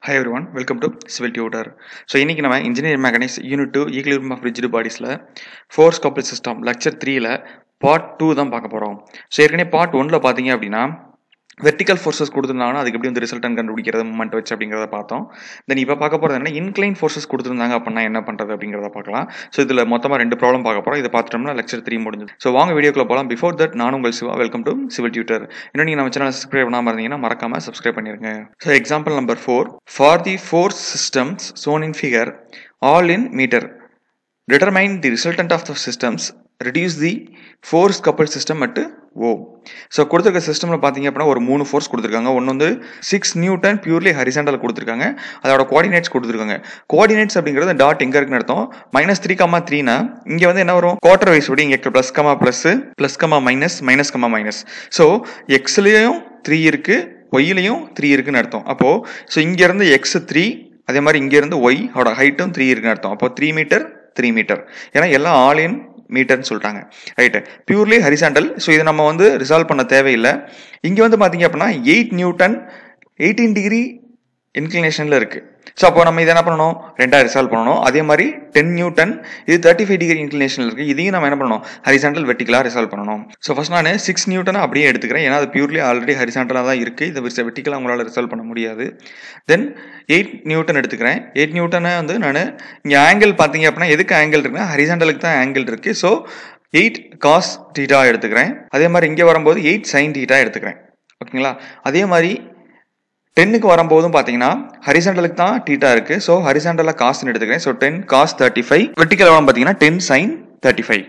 High everyone welcome to civil tutor so இன்றைக்கி நம்ம engineer mechanics unit two equilibrium of rigid பாடிஸில் force கப்பல் system lecture த்ரீல part two தான் பார்க்க போகிறோம் ஸோ ஏற்கனவே பார்ட் ஒன்ல பார்த்தீங்க அப்படின்னா வெர்டிக்கல் ஃபோர்ஸஸ் கொடுத்துருந்தாங்கன்னா அதுக்கு எப்படி வந்து ரிசல்டன் கண்டுபிடிக்கிறது மூமெண்ட் வச்சு அப்படிங்கிறத பார்த்தோம் தென் இப்போ பார்க்க போகிறது என்ன இன்க்ளைன் ஃபோர்ஸஸ் கொடுத்துருந்தாங்க அப்படின்னா என்ன பண்ணுறது அப்படிங்கிறத பார்க்கலாம் ஸோ இதில் மொத்தமாக ரெண்டு ப்ராப்ளம் பார்க்க போகிறோம் இதை பார்த்துட்டோம்னா லெக்சர் த்ரீ முடிஞ்சது ஸோ வாங்க வீடியோக்குள்ள போகலாம் பிஃபோர் தட் நான் உங்கள் Siva welcome to civil tutor இன்னும் நீங்கள் நம்ம சேனல் சப்ஸ்கிரைப் பண்ணாமல் இருந்தீங்கன்னா மறக்காம சப்ஸ்கிரைப் பண்ணிருங்க so example number four for the force systems shown in figure all in meter determine the resultant of the systems reduce the force coupled system at O so கொடுத்துருக்க சிஸ்டமில் பார்த்தீங்க அப்படின்னா ஒரு மூணு ஃபோர்ஸ் கொடுத்துருக்காங்க ஒன்று வந்து சிக்ஸ் நியூட்டன் பியூர்லி ஹரிசாண்டல் கொடுத்துருக்காங்க அதோட கோஆர்டினேட்ஸ் கொடுத்துருக்காங்க கோஆர்டினேட்ஸ் அப்படிங்கிறது டாட் எங்கே இருக்குன்னு அர்த்தம் மைனஸ் த்ரீ கமா த்ரீனா இங்கே வந்து என்ன வரும் குவார்டர் வைஸ் படி இங்கே plus comma plus plus comma minus minus comma minus so எக்ஸ்லேயும் த்ரீ இருக்குது ஒய்லையும் த்ரீ இருக்குன்னு அர்த்தம் அப்போது ஸோ இங்கேருந்து எக்ஸ் த்ரீ அதே மாதிரி இங்கேருந்து ஒய் அதோட ஹைட்டும் த்ரீ இருக்குன்னு அர்த்தம் அப்போ த்ரீ மீட்டர் த்ரீ மீட்டர் ஏன்னா எல்லாம் ஆல் இன் மீட்டர்னு சொல்லிட்டாங்க ரைட்டு பியூர்லி ஹரிசாண்டல் ஸோ இதை நம்ம வந்து ரிசால்வ் பண்ண தேவையில்லை இங்கே வந்து பார்த்தீங்க அப்படின்னா எயிட் நியூட்டன் எயிட்டீன் டிகிரி இன்க்ளினேஷனில் இருக்குது ஸோ அப்போ நம்ம இதை என்ன பண்ணணும் ரெண்டாக ரிசால்வ் பண்ணணும் அதே மாதிரி டென் நியூட்டன் இது தேர்ட்டி ஃபைவ் டிகிரி இன்க்ளினேஷனில் இருக்குது இதையும் நம்ம என்ன பண்ணணும் ஹரிசாண்டல் வெட்டிக்கலாக ரிசால்வ் பண்ணணும் ஸோ ஃபஸ்ட் நான் சிக்ஸ் நியூட்டனை அப்படியே எடுத்துக்கிறேன் ஏன்னா அது பியூர்லி ஆல்ரெடி ஹரிசாண்டலாக தான் இருக்குது இதை வெட்டிக்கலாக உங்களால் ரிசால்வ் பண்ண முடியாது தென் எயிட் நியூட்டன் எடுத்துக்கிறேன் எயிட் நியூட்டனை வந்து நான் இங்கே ஆங்கிள் பார்த்தீங்க அப்படின்னா எதுக்கு ஆங்கிள் இருக்குன்னா ஹரிசாண்டலுக்கு தான் ஆங்கிள் இருக்குது ஸோ எயிட் காஸ் டீட்டா எடுத்துக்கிறேன் அதே மாதிரி இங்கே வரும்போது எயிட் சைன் டீட்டா எடுத்துக்கிறேன் ஓகேங்களா அதே மாதிரி டென்னுக்கு வரும்போதும் பார்த்தீங்கன்னா ஹரிசாண்டலுக்கு தான் டீட்டா இருக்கு ஸோ ஹரிசாண்டலாக காஸ்ட்னு எடுத்துக்கிறேன் so ten cos thirty five vertical வரும் பார்த்தீங்கன்னா ten sine thirty five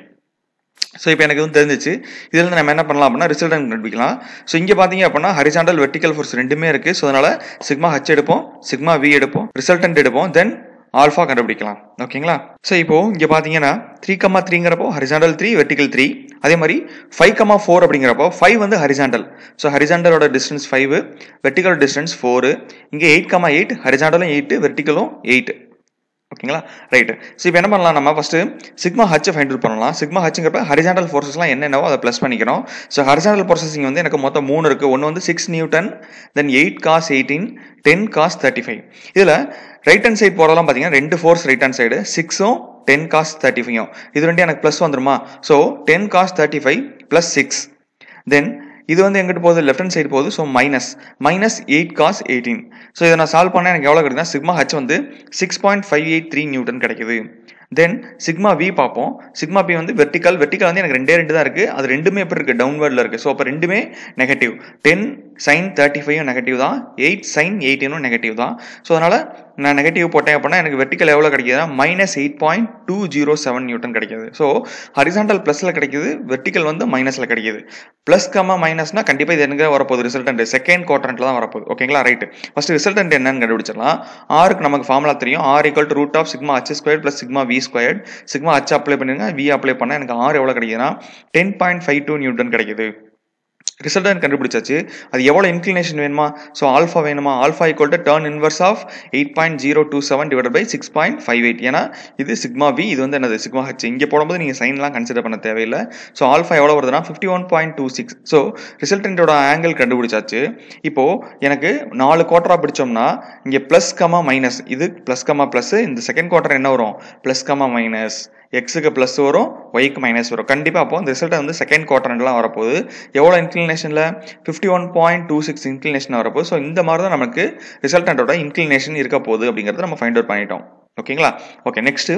so இப்போ எனக்கு வந்து தெரிஞ்சிச்சு இதில் நம்ம என்ன பண்ணலாம் அப்படின்னா ரிசல்டன் கண்டுபிடிக்கலாம் ஸோ இங்கே பார்த்தீங்க அப்படின்னா ஹரிசாண்டல் வெர்டிக்கல் ஃபோர்ஸ் ரெண்டுமே இருக்குது ஸோ அதனால் சிக்மா ஹச் எடுப்போம் சிக்மா வி எடுப்போம் ரிசல்டன்ட் எடுப்போம் தென் ஆல்ஃபா கண்டுபிடிக்கலாம் ஓகேங்களா ஸோ இப்போ இங்கே பார்த்தீங்கன்னா த்ரீ கம்மா த்ரீங்கிறப்போ ஹரிசாண்டல் த்ரீ வெர்டிக்கல் த்ரீ அதே மாதிரி ஃபைவ் கம்மா ஃபோர் அப்படிங்கிறப்போ ஃபைவ் வந்து ஹரிசாண்டல் ஸோ ஹரிசாண்டலோட distance five vertical distance four இங்கே எயிட் கம்மா எயிட் ஹரிசாண்டலும் எயிட்டு வெர்டிக்கலும் எயிட் ஓகேங்களா ரைட்டு ஸோ இப்போ என்ன பண்ணலாம் நம்ம ஃபஸ்ட்டு சிக்மா ஹச்சை ஃபைண்ட் அவுட் பண்ணலாம் சிக்மா ஹச்சுங்கிறப்ப ஹரிசாண்டல் ஃபோர்ஸஸ்லாம் என்னென்னவோ அதை ப்ளஸ் பண்ணிக்கிறோம் ஸோ ஹரிசாண்டல் ப்ராசஸிங் வந்து எனக்கு மொத்தம் மூணு இருக்குது ஒன்று வந்து six newton then eight cos eighteen ten cos thirty five இதில் ரைட் ஹேண்ட் சைடு போகிறதெல்லாம் பார்த்தீங்கன்னா ரெண்டு ஃபோர்ஸ் ரைட் ஹேண்ட் சைடு சிக்ஸும் டென் காஸ் தேர்ட்டி ஃபைவும் இது ரெண்டு எனக்கு ப்ளஸ் வந்துருமா so ten cos thirty five plus six then இது வந்து எங்கிட்ட போகுது லெஃப்ட் ஹேண்ட் சைடு போகுது so minus minus eight cos eighteen so இதை நான் சால்வ் பண்ணால் எனக்கு எவ்வளோ கிடைக்குதுன்னா சிக்மா ஹச் வந்து six point five eight three newton கிடைக்குது தென் சிக்மா வி பார்ப்போம் சிக்மா பி வந்து வெர்டிக்கல் வெர்டிக்கல் வந்து எனக்கு ரெண்டே ரெண்டு தான் இருக்குது அது ரெண்டுமே எப்படி இருக்குது டவுன்வர்டில் இருக்குது ஸோ அப்போ ரெண்டுமே negative ten sine thirty five negative தான் எயிட் சைன் எயிட்டீனும் நெகட்டிவ் தான் ஸோ அதனால் நான் நெகட்டிவ் போட்டேன் அப்படின்னா எனக்கு வெர்டிக்கல் எவ்வளோ கிடைக்குதுன்னா minus eight point two zero seven newton கிடைக்குது ஸோ ஹரிசாண்டல் ப்ளஸில் கிடைக்குது வெர்டிக்கல் வந்து மைனஸில் கிடைக்குது ப்ளஸ் கம்மா மைனஸ்னா கண்டிப்பாக இது எனக்கு வரப்போகுது ரிசல்டன்ட் செகண்ட் குவாட்ரண்ட்டில் தான் வரப்போகுது ஓகேங்களா ரைட்டு ஃபஸ்ட்டு ரிசல்டன்ட் என்னன்னு கண்டுபிடிச்சிடலாம் ஆருக்கு நமக்கு ஃபார்முலா தெரியும் R equal to root of sigma H square plus sigma V square sigma H apply பண்ணிருங்க வி அப்ளை பண்ணால் எனக்கு ஆர் எவ்வளோ கிடைக்குதுன்னா ten point five two newton கிடைக்குது ரிசல்டன் கண்டுபிடிச்சாச்சு அது எவ்வளோ இன்க்ளினேஷன் வேணுமா ஸோ ஆல்ஃபா வேணுமா alpha equal to tan inverse of eight point zero two seven divide by six point five eight ஏன்னா இது சிக்மா வி இது வந்து என்னது சிக்மா ஹச் இங்கே போடும்போது நீங்கள் சைன்லாம் கன்சிடர் பண்ண தேவையில்லை ஸோ ஆல்ஃபா எவ்வளோ வருதுன்னா fifty one point two six so ரிசல்டன்ட்டோட ஆங்கிள் கண்டுபிடிச்சாச்சு இப்போது எனக்கு நாலு குவார்டராக பிடிச்சோம்னா இங்கே ப்ளஸ் கமா மைனஸ் இது ப்ளஸ் கமா ப்ளஸ் இந்த செகண்ட் குவார்டர் என்ன வரும் ப்ளஸ் கமா மைனஸ் எக்ஸுக்கு ப்ளஸ் வரும் ஒய்க்கு மைனஸ் வரும் கண்டிப்பாக அப்போ இந்த ரிசல்ட் வந்து செகண்ட் குவார்டர்லாம் வரப்போகுது எவ்வளோ இன்க்ளினேஷனில் fifty one point two six inclination வரப்போகுது ஸோ இந்த மாதிரி தான் நமக்கு ரிசல்டன்ட்டோட இன்க்ளினேஷன் இருக்க போகுது அப்படிங்கிறத நம்ம ஃபைண்ட் அவுட் பண்ணிட்டோம் ஓகேங்களா ஓகே நெக்ஸ்ட்டு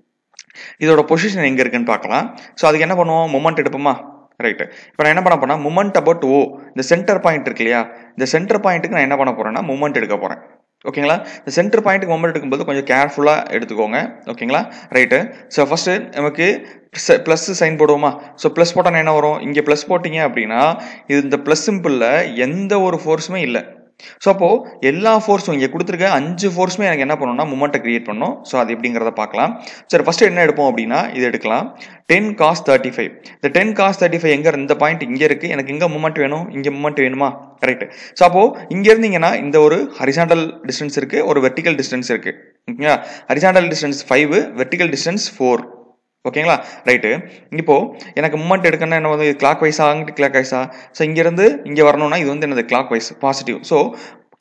இதோட பொசிஷன் எங்கே இருக்குன்னு பார்க்கலாம் ஸோ அதுக்கு என்ன பண்ணுவோம் மொமெண்ட் எடுப்போமா ரைட்டு இப்போ நான் என்ன பண்ண போறேன்னா மூமெண்ட் அபவுட் ஓ இந்த சென்டர் பாயிண்ட் இருக்கு இல்லையா இந்த சென்டர் பாயிண்ட்டுக்கு நான் என்ன பண்ண போறேன்னா மூமெண்ட் எடுக்க போறேன் ஓகேங்களா இந்த சென்டர் பாயிண்ட்டுக்கு மொமெண்ட் எடுக்கும்போது கொஞ்சம் கேர்ஃபுல்லாக எடுத்துக்கோங்க ஓகேங்களா ரைட்டு ஸோ ஃபஸ்ட்டு நமக்கு ப்ளஸ் சைன் போடுவோமா ஸோ ப்ளஸ் போட்டால் என்ன வரும் இங்கே ப்ளஸ் போட்டிங்க அப்படின்னா இது இந்த ப்ளஸ் சிம்பிளில் எந்த ஒரு ஃபோர்ஸுமே இல்லை ஸோ அப்போது எல்லா ஃபோர்ஸும் இங்கே கொடுத்துருக்க அஞ்சு ஃபோர்ஸுமே எனக்கு என்ன பண்ணணும்னா மூமெண்ட்டை கிரியேட் பண்ணணும் ஸோ அது எப்படிங்கிறத பார்க்கலாம் சரி ஃபஸ்ட்டு என்ன எடுப்போம் அப்படின்னா இது எடுக்கலாம் டென் காஸ் தேர்ட்டி ஃபைவ் இந்த டென் காஸ் தேர்ட்டி ஃபைவ் எங்கே இந்த பாயிண்ட் இங்கே இருக்குது எனக்கு எங்கே மூமெண்ட் வேணும் இங்கே மூமெண்ட் வேணுமா ரைட்டு ஸோ அப்போது இங்கே இருந்தீங்கன்னா இந்த ஒரு ஹரிசாண்டல் டிஸ்டன்ஸ் இருக்குது ஒரு வெர்டிக்கல் டிஸ்டன்ஸ் இருக்குது ஓகேங்களா horizontal distance five vertical distance four ஓகேங்களா ரைட்டு இப்போ எனக்கு மூமெண்ட் எடுக்கணும்னா என்ன வந்து கிளாக் வைஸா அங்கிட்டு கிளாக் வைஸா ஸோ இங்கேருந்து இங்கே வரணும்னா இது வந்து என்னது clockwise positive so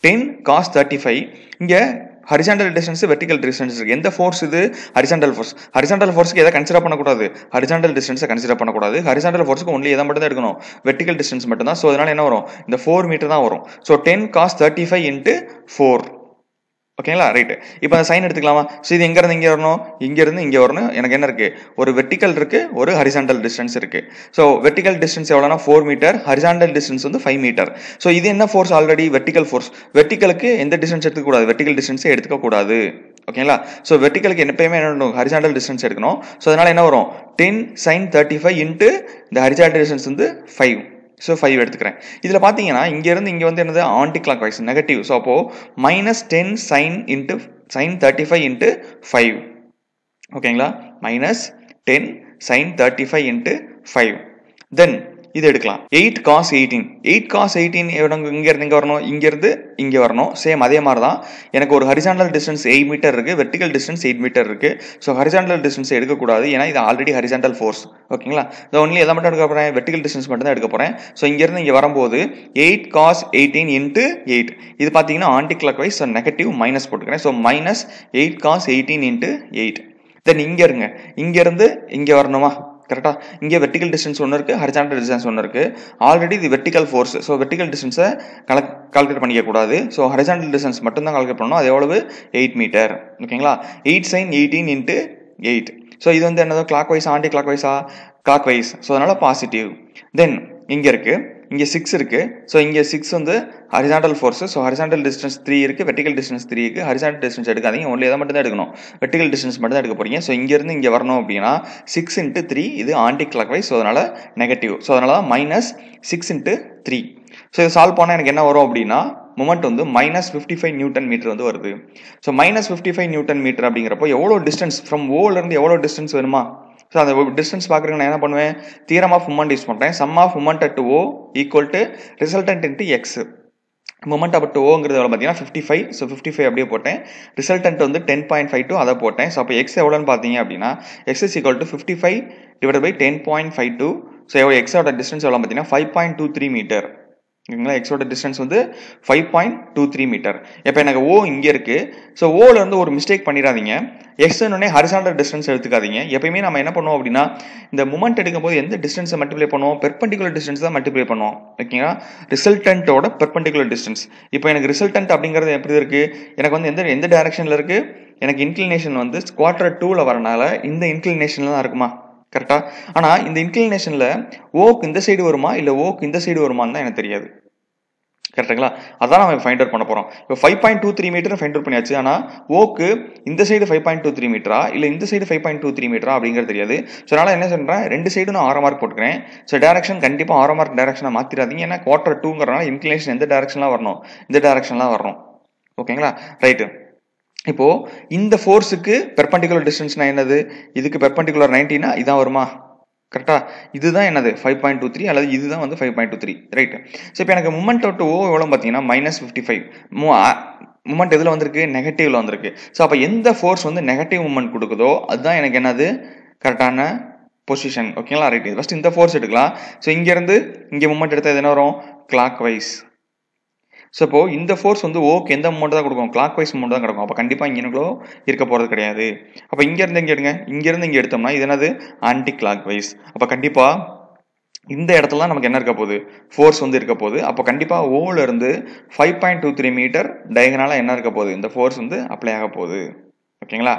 ten cos thirty five இங்கே ஹரிசாண்டல் டிஸ்டன்ஸ் வெர்டிகல் டிஸ்டன்ஸ் இருக்கு எந்த ஃபோர்ஸ் இது ஹரிசாண்டல் ஃபோர்ஸ் ஹரிசாண்டல் ஃபோர்ஸ்க்கு எதை கன்சிடர் பண்ணக்கூடாது ஹரிசாண்டல் டிஸ்டன்ஸை கன்சிடர் பண்ணக்கூடாது ஹரிசாண்டல் ஃபோர்ஸ்க்கு ஒன்லி எதை மட்டும் தான் எடுக்கணும் வெர்டிகல் டிஸ்டன்ஸ் மட்டும் தான் ஸோ அதனால என்ன வரும் இந்த ஃபோர் மீட்டர் தான் வரும் so ten cos thirty five into four ஓகேங்களா ரைட்டு இப்போ அந்த சைன் எடுத்துக்கலாமா ஸோ இது எங்கேருந்து இங்கே வரணும் இங்கேருந்து இங்கே வரணும் எனக்கு என்ன இருக்குது ஒரு வெர்டிக்கல் இருக்குது ஒரு ஹரிசாண்டல் டிஸ்டன்ஸ் இருக்குது ஸோ வெர்டிக்கல் டிஸ்டன்ஸ் எவ்வளோனா ஃபோர் மீட்டர் ஹரிசாண்டல் டிஸ்டன்ஸ் வந்து ஃபைவ் மீட்டர் ஸோ இது என்ன ஃபோர்ஸ் ஆல்ரெடி வெர்டிக்கல் ஃபோர்ஸ் வெர்டிக்கலுக்கு எந்த டிஸ்டன்ஸ் எடுத்துக்கூடாது வெர்டிக்கல் டிஸ்டன்ஸே எடுத்துக்கக்கூடாது ஓகேங்களா ஸோ வெர்டிக்கலுக்கு எப்பயுமே என்ன பண்ணணும் ஹரிசாண்டல் டிஸ்டன்ஸ் எடுக்கணும் ஸோ அதனால் என்ன வரும் ten sine thirty five into இந்த ஹரிசாண்டல் டிஸ்டன்ஸ் வந்து ஃபைவ் ஸோ ஃபைவ் எடுத்துக்கிறேன் இதில் பார்த்தீங்கன்னா இங்கேருந்து இங்கே வந்து என்னது anticlockwise negative so அப்போது minus ten sine into sine thirty five into five ஓகேங்களா minus ten sine thirty five into five then இது எடுக்கலாம் eight cos eighteen eight cos eighteen இங்கேருந்து இங்கே வரணும் இங்கேருந்து இங்கே வரணும் சேம் அதே மாதிரி தான் எனக்கு ஒரு ஹரிசாண்டல் டிஸ்டன்ஸ் எயிட் மீட்டர் இருக்குது வெர்டிகல் டிஸ்டன்ஸ் எயிட் மீட்டர் இருக்குது ஸோ ஹரிசாண்டல் டிஸ்டன்ஸ் எடுக்கக்கூடாது ஏன்னா இது ஆல்ரெடி ஹரிசாண்டல் ஃபோர்ஸ் ஓகேங்களா இது ஒன்லி எதை மட்டும் எடுக்க போகிறேன் வெர்டிகல் டிஸ்டன்ஸ் மட்டும் தான் எடுக்க போகிறேன் ஸோ இங்கேருந்து இங்கே வரும்போது eight cos eighteen into eight இது பார்த்தீங்கன்னா clock wise so negative minus போட்டுக்கிறேன் so minus eight cos eighteen into eight then இங்கே இருங்க இங்கேருந்து இங்கே வரணுமா கரெக்டாக இங்கே வெர்டிகல் டிஸ்டன்ஸ் ஒன்று இருக்குது ஹரிசாண்டல் டிஸ்டன்ஸ் ஒன்று இருக்குது ஆல்ரெடி இது வெர்டிகல் ஃபோர்ஸ் ஸோ வெர்டிகல் டிஸ்டன்ஸை கலக் கால்குலேட் பண்ணிக்க கூடாது ஸோ ஹரிசாண்டல் டிஸ்டன்ஸ் மட்டும் தான் கால்குலேட் பண்ணணும் அது எவ்வளவு எயிட் மீட்டர் ஓகேங்களா eight sine eighteen into eight so இது வந்து என்னது கிளாக் வைஸ் ஆன்டி கிளாக் வைஸா கிளாக் வைஸ் ஸோ அதனால் பாசிட்டிவ் தென் இங்கே இருக்குது இங்கே சிக்ஸ் இருக்குது ஸோ இங்கே சிக்ஸ் வந்து horizontal force so horizontal distance three இருக்குது வெர்டிகல் டிஸ்டன்ஸ் த்ரீ இருக்குது ஹரிசாண்டல் டிஸ்டன்ஸ் எடுக்காதீங்க ஒன்லி எதை மட்டும் தான் எடுக்கணும் வெர்டிகல் டிஸ்டன்ஸ் மட்டும் தான் எடுக்க போறீங்க ஸோ இங்கேருந்து இங்கே வரணும் அப்படின்னா சிக்ஸ் இன்ட்டு த்ரீ இது ஆன்டி கிளாக் வைஸ் ஸோ அதனால் நெகட்டிவ் ஸோ அதனால தான் minus six into three so இது சால்வ் பண்ணால் எனக்கு என்ன வரும் அப்படின்னா மொமெண்ட் வந்து minus fifty five newton metre வந்து வருது so minus fifty five newton metre அப்படிங்கிறப்போ எவ்வளோ டிஸ்டன்ஸ் ஃப்ரம் ஓலேருந்து எவ்வளோ டிஸ்டன்ஸ் வேணுமா ஸோ அந்த டிஸ்டன்ஸ் பார்க்குறதுக்கு நான் என்ன பண்ணுவேன் தீரம் ஆஃப் மூமெண்ட் யூஸ் பண்ணுறேன் sum of moment at O equal to resultant into X moment up to ஓங்கிறது எவ்வளோ பார்த்தீங்கன்னா fifty five so fifty five அப்படியே போட்டேன் ரிசல்டன்ட் வந்து டென் பாயிண்ட் ஃபைவ் டூ அதை போட்டேன் ஸோ அப்போ எக்ஸ் எவ்வளோன்னு பார்த்தீங்க அப்படின்னா X is equal to fifty five divide by ten point five two so எவ்வளோ எக்ஸோட டிஸ்டன்ஸ் எவ்வளோ பார்த்தீங்கன்னா five point two three metre ஓகேங்களா எக்ஸோட டிஸ்டன்ஸ் வந்து five point two three metre இப்போ எனக்கு ஓ இங்கே இருக்குது ஸோ ஓவில் இருந்து ஒரு மிஸ்டேக் பண்ணிடாதீங்க எக்ஸ்னே ஹரிசாண்டல் டிஸ்டன்ஸ் எடுத்துக்காதீங்க எப்பயுமே நம்ம என்ன பண்ணுவோம் அப்படின்னா இந்த மூமெண்ட் எடுக்கும்போது எந்த டிஸ்டன்ஸை மல்டிப்ளை பண்ணுவோம் பெர்பெண்டிகுலர் டிஸ்டன்ஸ் தான் மல்டிப்ளை பண்ணுவோம் ஓகேங்களா ரிசல்டன்ட்டோட பெர்பெண்டிகுலர் டிஸ்டன்ஸ் இப்போ எனக்கு ரிசல்டன்ட் அப்படிங்கிறது எப்படி இருக்குது எனக்கு வந்து எந்த எந்த டைரக்ஷனில் இருக்குது எனக்கு இன்க்ளினேஷன் வந்து குவார்டர் டூவில் வரனால இந்த இன்க்ளினேஷனில் தான் இருக்குமா கரெக்டா ஆனால் இந்த இன்க்ளினேஷனில் ஓக்கு இந்த சைடு வருமா இல்லை ஓக்கு இந்த சைடு வருமான்னு தான் எனக்கு தெரியாது கரெக்டுங்களா அதான் நம்ம ஃபைண்ட் அவுட் பண்ண போகிறோம் இப்போ five point two three metre find out பண்ணியாச்சு ஆனால் ஓக்கு இந்த side five point two three மீட்டரா இல்லை இந்த side five point two three மீட்டரா அப்படிங்கிறது தெரியாது ஸோ அதனால் என்ன சொல்கிறேன் ரெண்டு சைடும் நான் ஆறு மார்க் போட்டுக்கிறேன் ஸோ டேரக்ஷன் கண்டிப்பாக ஆறு மார்க் டேரக்ஷனை மாற்றிடாதீங்க ஏன்னா குவார்டர் டூங்கிறனால இன்க்ளினேஷன் எந்த டேரக்ஷன்லாம் வரணும் இந்த டேரக்ஷன்லாம் வரணும் ஓகேங்களா ரைட்டு இப்போ இந்த ஃபோர்ஸுக்கு பெர்பண்டிகுலர் டிஸ்டன்ஸ்னா என்னது இதுக்கு பெர்பண்டிகுலர் நைன்டினா இதான் வருமா கரெக்டா இதுதான் என்னது ஃபைவ் பாயிண்ட் டூ த்ரீ அல்லது இதுதான் வந்து five point two three right so இப்போ எனக்கு மூமெண்ட் டு ஓ எவ்வளோ பார்த்தீங்கன்னா மைனஸ் ஃபிஃப்டி ஃபைவ் மூமெண்ட் எதில் வந்திருக்கு நெகட்டிவ்ல வந்திருக்கு ஸோ அப்போ எந்த ஃபோர்ஸ் வந்து நெகட்டிவ் மூமெண்ட் கொடுக்குதோ அதுதான் எனக்கு என்னது கரெக்டான பொசிஷன் ஓகேங்களா ரைட் ஃபஸ்ட் இந்த ஃபோர்ஸ் எடுக்கலாம் ஸோ இங்கேருந்து இங்கே மூமெண்ட் எடுத்தால் என்ன வரும் கிளாக் வைஸ் ஸோ இப்போ இந்த ஃபோர்ஸ் வந்து ஓக்கு எந்த மூமெண்ட் தான் கொடுக்கும் கிளாக் வைஸ் மூமெண்ட் தான் கிடைக்கும் அப்போ கண்டிப்பாக இங்கே இருக்க போகிறது கிடையாது அப்போ இங்கேருந்து இங்கே எடுங்க இங்கேருந்து இங்கே எடுத்தோம்னா இது என்னது ஆன்டி கிளாக் வைஸ் அப்போ கண்டிப்பாக இந்த இடத்துல நமக்கு என்ன இருக்க போகுது ஃபோர்ஸ் வந்து இருக்க போகுது அப்போ கண்டிப்பாக ஓல இருந்து five point two three metre டயகனாலாக என்ன இருக்க போகுது இந்த ஃபோர்ஸ் வந்து அப்ளை ஆக போகுது ஓகேங்களா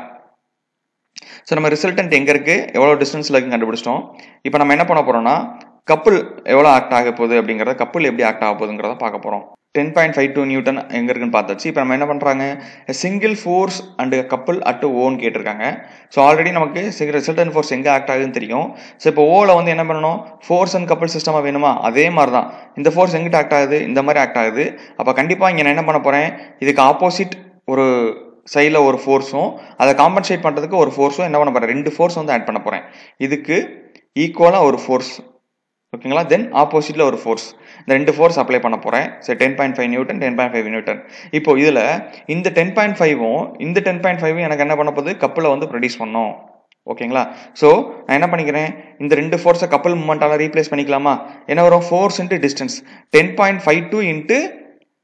ஸோ நம்ம ரிசல்டன்ட் எங்கே இருக்குது எவ்வளோ டிஸ்டன்ஸில் இருக்குன்னு கண்டுபிடிச்சிட்டோம் இப்போ நம்ம என்ன பண்ண போகிறோம்னா கப்புள் எவ்வளோ ஆக்ட் ஆக போகுது அப்படிங்கிறத கப்புள் எப்படி ஆக்ட் ஆக போகுதுங்கிறத பார்க்க போகிறோம் ten point five two newton எங்கே இருக்குன்னு பார்த்தாச்சு இப்போ நம்ம என்ன பண்ணுறாங்க single force and couple at ஓன் கேட்டிருக்காங்க ஸோ ஆல்ரெடி நமக்கு ரிசல்டன் ஃபோர்ஸ் எங்கே ஆக்ட் ஆகுதுன்னு தெரியும் ஸோ இப்போ ஓவில் வந்து என்ன பண்ணணும் ஃபோர்ஸ் அண்ட் கப்புள் சிஸ்டமாக வேணுமா அதே மாதிரி தான் இந்த ஃபோர்ஸ் எங்கிட்ட ஆக்ட் ஆகுது இந்த மாதிரி ஆக்ட் ஆகுது அப்போ கண்டிப்பாக இங்கே நான் என்ன பண்ண போகிறேன் இதுக்கு ஆப்போசிட் ஒரு சைடில் ஒரு ஃபோர்ஸும் அதை காம்பன்சேட் பண்ணுறதுக்கு ஒரு ஃபோர்ஸும் என்ன பண்ண போகிறேன் ரெண்டு ஃபோர்ஸ் வந்து ஆட் பண்ண போகிறேன் இதுக்கு ஈக்குவலாக ஒரு ஃபோர்ஸ் ஓகேங்களா தென் ஆப்போசிட்டில் ஒரு ஃபோர்ஸ் இந்த ரெண்டு ஃபோர்ஸ் அப்ளை பண்ண போகிறேன் சரி ten point five newton ten point five newton இப்போ இதில் இந்த டென் பாயிண்ட் ஃபைவும் இந்த டென் பாயிண்ட் ஃபைவும் எனக்கு என்ன பண்ண போகுது கப்பில் வந்து ப்ரொடியூஸ் பண்ணோம் ஓகேங்களா ஸோ நான் என்ன பண்ணிக்கிறேன் இந்த ரெண்டு ஃபோர்ஸை கப்பல் மூமெண்ட்டால் ரீப்ளேஸ் பண்ணிக்கலாமா என்ன வரும் force into distance ten point five two into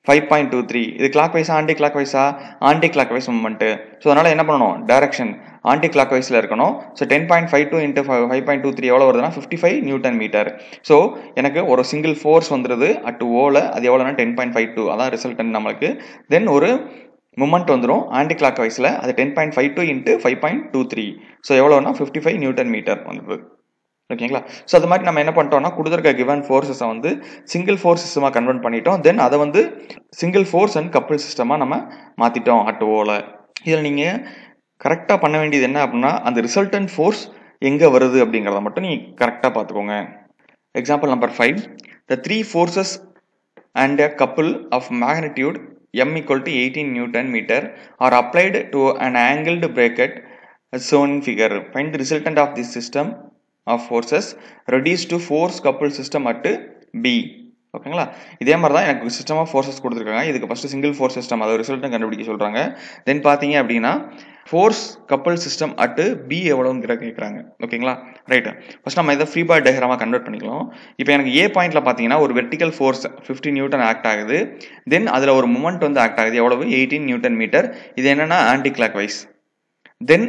five point two three இது கிளாக் வைஸா ஆன்டி கிளாக் வைஸா anti anticlockwise moment so அதனால் என்ன பண்ணணும் டைரக்ஷன் ஆன்டி கிளாக் வைஸில் இருக்கணும் so ten point five two into five point two three எவ்வளோ வருதுன்னா fifty five newton metre so எனக்கு ஒரு சிங்கிள் ஃபோர்ஸ் வந்துருது அட் ஓவில் அது எவ்வளோனா டென் பாயிண்ட் ஃபைவ் டூ அதான் ரிசல்டன் நம்மளுக்கு தென் ஒரு மூமெண்ட் வந்துடும் ஆன்டி கிளாக் வைஸில் அது ten point five two into five point two three so எவ்வளோனா ஃபிஃப்டி ஃபைவ் நியூட்டன் மீட்டர் வந்துடுது ஓகேங்களா ஸோ அது மாதிரி நம்ம என்ன பண்ணிட்டோம்னா கொடுத்துருக்க கிவன் ஃபோர்ஸஸை வந்து சிங்கிள் ஃபோர்ஸ் சிஸ்டமாக கன்வெர்ட் பண்ணிட்டோம் தென் அதை வந்து சிங்கிள் ஃபோர்ஸ் அண்ட் கப்பிள் சிஸ்டமாக நம்ம மாற்றிட்டோம் அட் ஓவில் இதில் நீங்கள் கரெக்டாக பண்ண வேண்டியது என்ன அப்படின்னா அந்த ரிசல்டன்ட் ஃபோர்ஸ் எங்கே வருது அப்படிங்கிறத மட்டும் நீங்கள் கரெக்டாக பார்த்துக்கோங்க example number five the three forces and a couple of magnitude m equal to 18 newton meter are applied to an angled bracket as shown in figure. Find the resultant of this system of forces reduced to force coupled system at B. ஓகேங்களா இதே மாதிரி தான் எனக்கு system of forces கொடுத்துருக்காங்க இதுக்கு first single force system அதை ரிசல்ட்டும் கண்டுபிடிக்க சொல்கிறாங்க தென் பார்த்தீங்க அப்படின்னா ஃபோர்ஸ் கப்பல் சிஸ்டம் அட்டு பி எவ்வளோங்கிற கேட்குறாங்க ஓகேங்களா ரைட்டு ஃபஸ்ட் நம்ம இதை ஃப்ரீ பாய் டயக்ராமாக கன்வெர்ட் பண்ணிக்கலாம் இப்போ எனக்கு ஏ பாயிண்ட்டில் பார்த்தீங்கன்னா ஒரு vertical force fifty newton act ஆகுது தென் அதில் ஒரு மூமெண்ட் வந்து ஆக்ட் ஆகுது எவ்வளவு எயிட்டீன் நியூட்டன் மீட்டர் இது என்னென்னா ஆன்டி கிளாக் வைஸ் தென்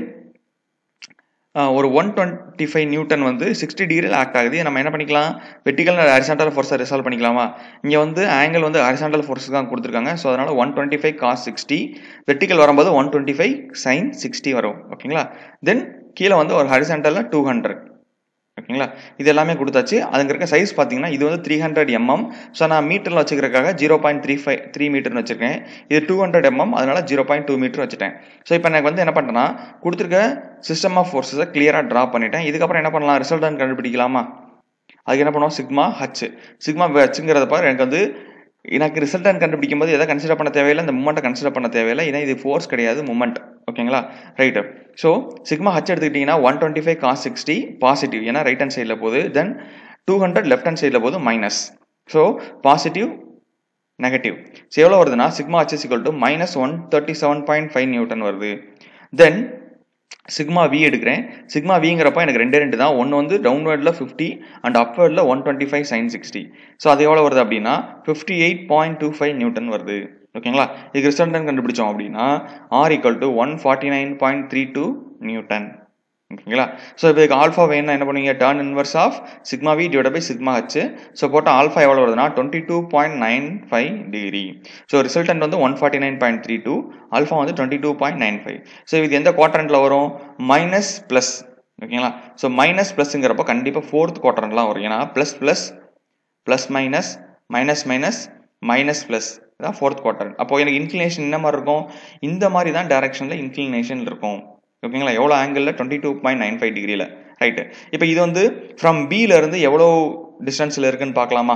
ஒரு ஒன் டுவெண்ட்டி ஃபைவ் நியூட்டன் வந்து சிக்ஸ்டி டிகிரியில் ஆக்ட் ஆகுது நம்ம என்ன பண்ணிக்கலாம் வெட்டிக்கல் ஹரிசாண்டல் ஃபோர்ஸை ரிசால்வ் பண்ணிக்கலாமா இங்கே வந்து ஆங்கிள் வந்து ஹரிசாண்டல் ஃபோர்ஸ் தான் கொடுத்துருக்காங்க ஸோ அதனால் one twenty five cos sixty vertical வரும்போது one twenty five sine sixty வரும் ஓகேங்களா தென் கீழே வந்து ஒரு ஹரிசாண்டலில் டூ ஹண்ட்ரட் ஓகேங்களா இது எல்லாமே கொடுத்தாச்சு அதுங்க இருக்க சைஸ் பார்த்தீங்கன்னா இது வந்து த்ரீ ஹண்ட்ரட் எம்எம் ஸோ நான் மீட்டரில் வச்சுக்கிறதுக்காக zero point three five three மீட்டர்னு வச்சிருக்கேன் இது டூ ஹண்ட்ரட் எம்எம் அதனால ஜீரோ பாயிண்ட் டூ மீட்டர் வச்சுட்டேன் ஸோ இப்போ எனக்கு வந்து என்ன பண்ணுறேன்னா கொடுத்துருக்க சிஸ்டம் ஆஃப் ஃபோர்ஸஸை கிளியராக ட்ரா பண்ணிட்டேன் இதுக்கப்புறம் என்ன பண்ணலாம் ரிசல்டன் கண்டுபிடிக்கலாமா அதுக்கு என்ன பண்ணுவோம் சிக்மா ஹச் சிக்மா ஹச்சுங்கிறத பாரு எனக்கு வந்து எனக்கு ரிசல்டன் கண்டுபிடிக்கும் போது எதை கன்சிடர் பண்ண தேவையில்லை இந்த மூமெண்ட்டை கன்சிடர் பண்ண தேவையில்லை ஏன்னா இது ஃபோர்ஸ் கிடையாது மூமெண்ட் ஓகேங்களா ரைட்டு ஸோ சிக்மா ஹச் எடுத்துக்கிட்டிங்கன்னா one twenty five cos sixty positive ஏன்னா ரைட் ஹேண்ட் சைடில் போகுது then two hundred left hand சைடில் போகுது minus so positive negative so எவ்வளோ வருதுன்னா sigma H equal to minus one thirty seven point five newton வருது then sigma V எடுக்கிறேன் sigma விங்கிறப்ப எனக்கு ரெண்டே ரெண்டு தான் ஒன்று வந்து டவுன்வர்டில் ஃபிஃப்டி அண்ட் அப்வர்டில் one twenty five sine sixty so அது எவ்வளோ வருது அப்படின்னா fifty eight point two five newton வருது ஓகேங்களா இதுக்கு ரிசல்டன் கண்டுபிடிச்சோம் அப்படின்னா R equal to one forty nine point three two newton ஓகேங்களா ஸோ இப்போ இதுக்கு ஆல்ஃபா வேணும் என்ன பண்ணுவீங்க tan inverse of sigma V divide by sigma H so போட்டால் ஆல்ஃபா எவ்வளோ வருதுன்னா twenty two point nine five degree so resultant வந்து one forty nine point three two alpha வந்து twenty two point nine five so இது எந்த குவாட்ரண்ட்டில் வரும் minus plus ஓகேங்களா ஸோ மைனஸ் ப்ளஸ்ங்கிறப்ப கண்டிப்பாக ஃபோர்த் குவாட்ரண்ட்லாம் வரும் ஏன்னா plus plus plus minus minus minus minus plus இதான் ஃபோர்த் குவார்டர் அப்போ எனக்கு இன்க்ளினேஷன் என்ன மாதிரி இருக்கும் இந்த மாதிரி தான் டைரக்ஷனில் இன்க்ளினேஷன் இருக்கும் ஓகேங்களா எவ்வளோ ஆங்கிளில் twenty two point nine five டிகிரியில் ரைட்டு இப்போ இது வந்து ஃப்ரம் இருந்து எவ்வளோ டிஸ்டன்ஸில் இருக்குன்னு பார்க்கலாமா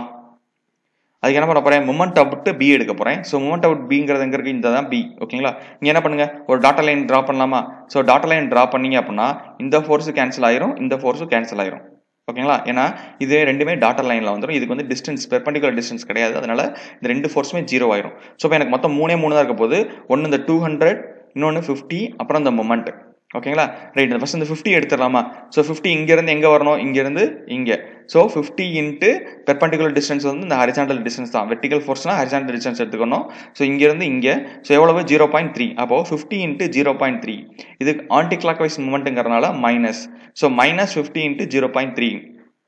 அதுக்கு என்ன பண்ண போகிறேன் மூமெண்ட் அவுட் பி எடுக்க போகிறேன் ஸோ மூமெண்ட் அவுட் பிங்கிறது எங்கே இருக்குது இந்த தான் பி ஓகேங்களா நீங்கள் என்ன பண்ணுங்கள் ஒரு டாட்டா லைன் ட்ரா பண்ணலாமா ஸோ டாட்டா லைன் ட்ரா பண்ணீங்க அப்படின்னா இந்த ஃபோர்ஸு கேன்சல் ஆயிரும் இந்த ஃபோர்ஸும் கேன்சல் ஆயிரும் ஓகேங்களா ஏன்னா இது ரெண்டுமே டாட்டர் லைனில் வந்துடும் இதுக்கு வந்து டிஸ்டன்ஸ் பெர்பண்டிகுலர் டிஸ்டன்ஸ் கிடையாது அதனால இந்த ரெண்டு ஃபோர்ஸுமே ஜீரோ ஆயிரும் ஸோ இப்போ எனக்கு மொத்தம் மூணே மூணு தான் இருக்க போது ஒன்று இந்த டூ ஹண்ட்ரட் இன்னொன்று ஃபிஃப்டி அப்புறம் இந்த மொமெண்ட் ஓகேங்களா ரைட் ஃபஸ்ட் இந்த ஃபிஃப்டி எடுத்துடலாமா ஸோ ஃபிஃப்டி இங்கேருந்து எங்கே வரணும் இங்கேருந்து இங்கே so fifty into perpendicular distance வந்து இந்த ஹரிசாண்டல் டிஸ்டன்ஸ் தான் வெர்டிகல் ஃபோர்ஸ்னால் ஹரிசாண்டல் டிஸ்டன்ஸ் எடுத்துக்கணும் ஸோ இங்கேருந்து இங்கே ஸோ எவ்வளவு ஜீரோ பாயிண்ட் த்ரீ அப்போது fifty into zero point three இது ஆன்டி கிளாக் வைஸ் மூமெண்ட்டுங்கிறனால minus so minus fifty into zero point three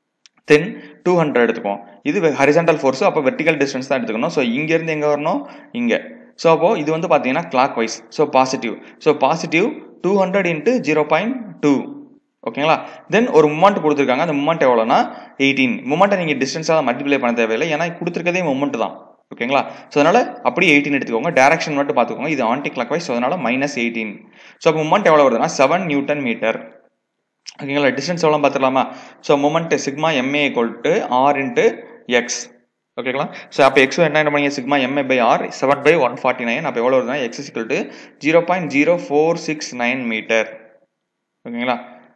then two hundred எடுத்துக்குவோம் இது ஹரிசாண்டல் ஃபோர்ஸ் அப்போ வெர்டிகல் டிஸ்டன்ஸ் தான் எடுத்துக்கணும் ஸோ இங்கேருந்து எங்கே வரணும் இங்கே ஸோ அப்போ இது வந்து பார்த்தீங்கன்னா clock wise so positive so positive two hundred into zero point two ஓகேங்களா தென் ஒரு மூமெண்ட் கொடுத்துருக்காங்க அந்த மூமெண்ட் எவ்வளோனா எயிட்டீன் மூமெண்ட்டை நீங்கள் டிஸ்டன்ஸாக மல்டிப்ளை பண்ண தேவையில்லை ஏன்னா கொடுத்துருக்கதே மூமெண்ட் தான் ஓகேங்களா ஸோ அதனால் அப்படியே எயிட்டீன் எடுத்துக்கோங்க டேரக்ஷன் மட்டும் பார்த்துக்கோங்க இது ஆன்டி கிளாக் வைஸ் ஸோ அதனால் மைனஸ் எயிட்டீன் ஸோ அப்போ மூமெண்ட் எவ்வளோ வருதுன்னா செவன் நியூட்டன் மீட்டர் ஓகேங்களா டிஸ்டன்ஸ் எவ்வளோ பார்த்துடலாமா so moment sigma MA equal to R into X ஓகேங்களா ஸோ அப்போ எக்ஸ் என்ன என்ன பண்ணீங்க sigma MA by R seven by one forty nine அப்போ எவ்வளோ வருதுன்னா X equal to zero point zero four six nine metre ஓகேங்களா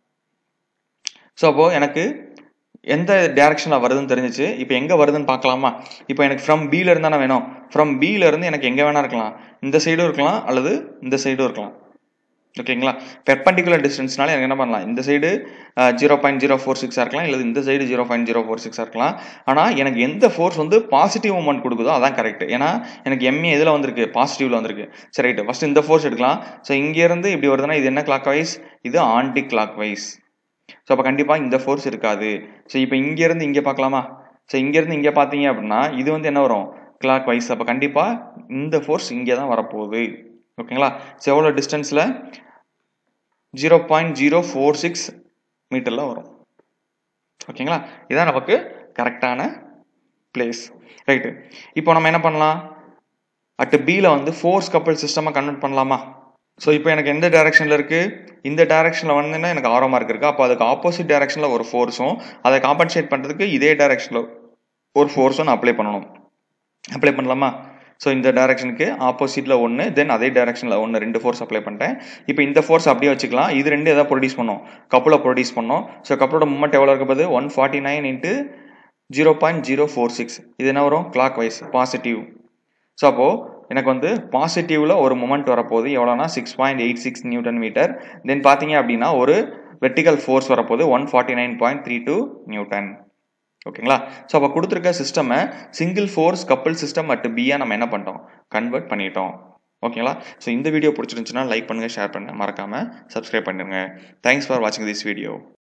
ஸோ அப்போது எனக்கு எந்த டேரக்ஷனில் வருதுன்னு தெரிஞ்சிச்சு இப்போ எங்கே வருதுன்னு பார்க்கலாமா இப்போ எனக்கு ஃப்ரம் பியில் இருந்தானே வேணும் ஃப்ரம் பியில் இருந்து எனக்கு எங்கே வேணா இருக்கலாம் இந்த சைடும் இருக்கலாம் அல்லது இந்த சைடும் இருக்கலாம் ஓகேங்களா பெர்பண்டிகுலர் டிஸ்டன்ஸ்னால எனக்கு என்ன பண்ணலாம் இந்த side zero point zero four சிக்ஸாக இருக்கலாம் இல்லை இந்த side zero point zero four சிக்ஸாக இருக்கலாம் ஆனால் எனக்கு எந்த ஃபோர்ஸ் வந்து பாசிட்டிவ் மூமெண்ட் கொடுக்குதோ அதான் கரெக்ட் ஏன்னா எனக்கு எம்ஏ எதில் வந்திருக்கு பாசிட்டிவ்ல வந்திருக்கு சரி ரைட்டு ஃபர்ஸ்ட் இந்த ஃபோர்ஸ் எடுக்கலாம் ஸோ இங்கேருந்து இப்படி வருதுன்னா இது என்ன கிளாக் வைஸ் இது ஆன்டி கிளாக் வைஸ் ஸோ அப்போ கண்டிப்பாக இந்த ஃபோர்ஸ் இருக்காது ஸோ இப்போ இங்கேருந்து இங்கே பார்க்கலாமா ஸோ இங்கேருந்து இங்கே பார்த்தீங்க அப்படின்னா இது வந்து என்ன வரும் கிளாக் வைஸ் அப்போ கண்டிப்பாக இந்த ஃபோர்ஸ் இங்கே தான் வரப்போகுது ஓகேங்களா ஸோ எவ்வளோ டிஸ்டன்ஸில் zero point zero four six மீட்டரில் வரும் ஓகேங்களா இதான் நமக்கு கரெக்டான பிளேஸ் ரைட்டு இப்போ நம்ம என்ன பண்ணலாம் அட் பியில் வந்து ஃபோர்ஸ் கப்பல் சிஸ்டமாக கன்வெர்ட் பண்ணலாமா ஸோ இப்போ எனக்கு எந்த டைரக்ஷனில் இருக்குது இந்த டைரக்ஷனில் வந்துன்னா எனக்கு ஆரோ மார்க் இருக்குது அப்போ அதுக்கு ஆப்போசிட் டைரக்ஷனில் ஒரு ஃபோர்ஸும் அதை காம்பன்சேட் பண்ணுறதுக்கு இதே டைரக்ஷனில் ஒரு ஃபோர்ஸும் நான் அப்ளை பண்ணணும் அப்ளை பண்ணலாமா ஸோ இந்த டைரக்ஷனுக்கு ஆப்போசிட்டில் ஒன்று தென் அதே டைரக்ஷனில் ஒன்று ரெண்டு ஃபோர்ஸ் அப்ளை பண்ணிட்டேன் இப்போ இந்த ஃபோர்ஸ் அப்படியே வச்சுக்கலாம் இது ரெண்டு எதாவது ப்ரொடியூஸ் பண்ணோம் கப்பலை ப்ரொடியூஸ் பண்ணோம் ஸோ கப்பலோட மூமெண்ட் எவ்வளோ இருக்க போது one forty nine into zero point zero four six இது என்ன வரும் கிளாக் வைஸ் பாசிட்டிவ் ஸோ அப்போது எனக்கு வந்து பாசிட்டிவில் ஒரு மொமெண்ட் வரப்போகுது எவ்வளோனா six point eight six newton metre then பார்த்தீங்க அப்படின்னா ஒரு வெர்டிகல் ஃபோர்ஸ் வரப்போகுது one forty nine point three two newton ஓகேங்களா ஸோ அப்போ கொடுத்துருக்க சிஸ்டமை சிங்கிள் ஃபோர்ஸ் கப்பல் சிஸ்டம் அட் பியா நம்ம என்ன பண்ணிட்டோம் கன்வெர்ட் பண்ணிட்டோம் ஓகேங்களா ஸோ இந்த வீடியோ பிடிச்சிருந்துச்சுன்னா லைக் பண்ணுங்கள் ஷேர் பண்ணுங்கள் மறக்காமல் சப்ஸ்கிரைப் பண்ணிடுங்க தேங்க்ஸ் ஃபார் வாட்சிங் திஸ் வீடியோ